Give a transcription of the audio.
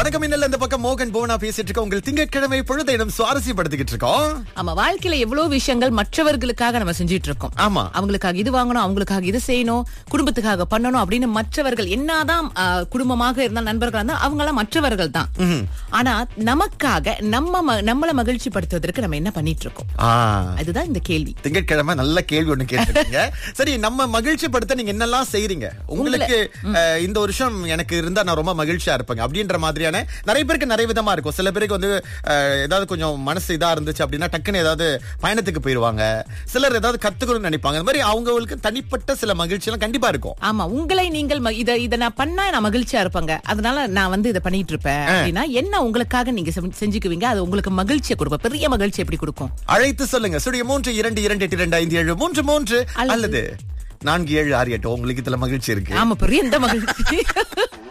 வணக்கம் இன்னல இந்த பக்கம் மோகன் போனா பேசிட்டு இருக்கோம் உங்கள் திங்கட்கிழமை பொழுதை நம்ம சுவாரஸ்யப்படுத்திக்கிட்டு இருக்கோம் ஆமா வாழ்க்கையில எவ்வளவு விஷயங்கள் மற்றவர்களுக்காக நம்ம செஞ்சுட்டு இருக்கோம் ஆமா அவங்களுக்காக இது வாங்கணும் அவங்களுக்காக இது செய்யணும் குடும்பத்துக்காக பண்ணணும் அப்படின்னு மற்றவர்கள் என்னதான் ஆ, குடும்பமாக இருந்தால் நண்பர்களா இருந்தால் அவங்க எல்லாம் மற்றவர்கள் தான் ஆனா நமக்காக நம்ம ம- நம்மள மகிழ்ச்சி படுத்துவதற்கு நம்ம என்ன பண்ணிட்டு இருக்கோம் ஆ, அதுதான் இந்த கேள்வி திங்கட்கிழமை நல்ல கேள்வி ஒண்ணு கேட்டிருக்கீங்க சரி நம்ம மகிழ்ச்சி படுத்த நீங்க என்னெல்லாம் செய்றீங்க உங்களுக்கு அஹ், இந்த வருஷம் எனக்கு இருந்தா நான் ரொம்ப மகிழ்ச்சியா இருப்பேங்க அப்படின்ற மாதிரியான நிறைய பேருக்கு நிறைய விதமா இருக்கும் சில பேருக்கு வந்து அஹ், ஏதாவது கொஞ்சம் மனசு இதா இருந்துச்சு அப்படின்னா டக்குன்னு ஏதாவது பயணத்துக்கு போயிருவாங்க சிலர் ஏதாவது கத்துக்கணும்னு நினைப்பாங்க அந்த மாதிரி அவங்களுக்கு தனிப்பட்ட சில மகிழ்ச்சி எல்லாம் கண்டிப்பா இருக்கும் ஆமா உங்களை நீங்கள் ம- இத இத நான் பண்ணா நான் மகிழ்ச்சியா இருப்பேங்க அதனால நான் வந்து இதை பண்ணிட்டு இருப்பேன் அப்படின்னா என்ன உங்களுக்காக நீங்க செஞ்சு- செஞ்சுக்குவீங்க அது உங்களுக்கு மகிழ்ச்சியை கொடுக்கும் பெரிய மகிழ்ச்சி எப்படி கொடுக்கும் அழைத்து சொல்லுங்க சுடிய மூன்று இரண்டு இரண்டு எட்டு இரண்டு ஐந்து ஏழு மூன்று மூன்று அல்லது- அல்லது நான்கு ஏழு ஆறு எட்டு உங்களுக்கு இதுல மகிழ்ச்சி இருக்கு ஆமா பெரிய இந்த மகிழ்ச்சி